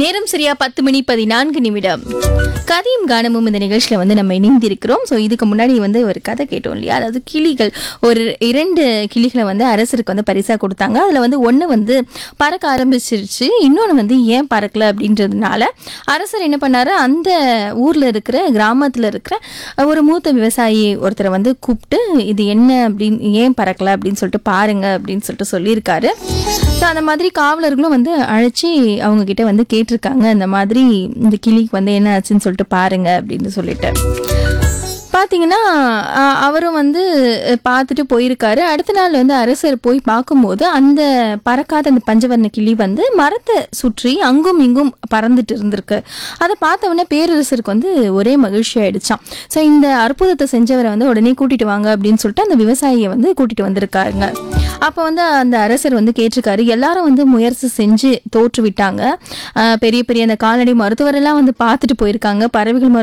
நேரம் சரியா பத்து மணி பதினான்கு நிமிடம் கதையும் கானமும் இந்த நிகழ்ச்சியில வந்து நம்ம இணைந்திருக்கிறோம் ஸோ இதுக்கு முன்னாடி வந்து ஒரு கதை கேட்டோம் இல்லையா அதாவது கிளிகள் ஒரு இரண்டு கிளிகளை வந்து அரசருக்கு வந்து பரிசா கொடுத்தாங்க அதுல வந்து ஒண்ணு வந்து பறக்க ஆரம்பிச்சிருச்சு இன்னொன்று வந்து ஏன் பறக்கல அப்படின்றதுனால அரசர் என்ன பண்ணாரு அந்த ஊர்ல இருக்கிற கிராமத்துல இருக்கிற ஒரு மூத்த விவசாயி ஒருத்தரை வந்து கூப்பிட்டு இது என்ன அப்படின்னு ஏன் பறக்கல அப்படின்னு சொல்லிட்டு பாருங்க அப்படின்னு சொல்லிட்டு சொல்லியிருக்காரு ஸோ அந்த மாதிரி காவலர்களும் வந்து அழைச்சி அவங்க கிட்ட வந்து கேட்டிருக்காங்க இந்த மாதிரி இந்த கிளிக்கு வந்து என்ன ஆச்சுன்னு சொல்லிட்டு பாருங்க அப்படின்னு சொல்லிட்டு பார்த்தீங்கன்னா அஹ், அவரும் வந்து அஹ், பார்த்துட்டு போயிருக்காரு அடுத்த நாள் வந்து அரசர் போய் பார்க்கும்போது அந்த பறக்காத அந்த பஞ்சவர்ண கிளி வந்து மரத்தை சுற்றி அங்கும் இங்கும் பறந்துட்டு இருந்திருக்கு அதை பார்த்த உடனே பேரரசருக்கு வந்து ஒரே மகிழ்ச்சி ஆயிடுச்சான் ஸோ இந்த அற்புதத்தை செஞ்சவரை வந்து உடனே கூட்டிட்டு வாங்க அப்படின்னு சொல்லிட்டு அந்த விவசாயியை வந்து கூட்டிட்டு வந்திருக்காருங்க அப்போ வந்து அந்த அரசர் வந்து கேட்டிருக்காரு எல்லாரும் வந்து முயற்சி செஞ்சு தோற்று விட்டாங்க அஹ் பெரிய பெரிய அந்த கால்நடை மருத்துவர் எல்லாம் வந்து பார்த்துட்டு போயிருக்காங்க பறவைகள் மருத்துவர்